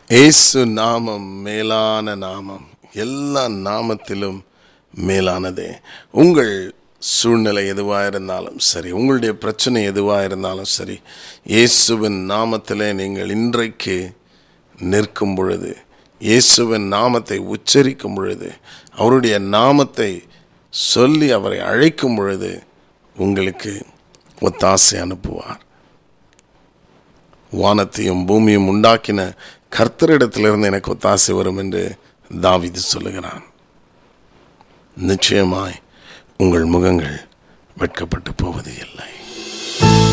இயேசு நாமம் மேலான நாமம் எல்லா நாமத்திலும் மேலானதே உங்கள் சூழ்நிலை எதுவாக இருந்தாலும் சரி உங்களுடைய பிரச்சனை எதுவாக இருந்தாலும் சரி இயேசுவின் நாமத்திலே நீங்கள் இன்றைக்கு நிற்கும் பொழுது இயேசுவின் நாமத்தை உச்சரிக்கும் பொழுது அவருடைய நாமத்தை சொல்லி அவரை அழைக்கும் பொழுது உங்களுக்கு ஒத்தாசை அனுப்புவார் வானத்தையும் பூமியும் உண்டாக்கின கர்த்தரிடத்திலிருந்து எனக்கு ஒத்தாசை வரும் என்று தாவிது சொல்லுகிறான் நிச்சயமாய் உங்கள் முகங்கள் வெட்கப்பட்டு போவது இல்லை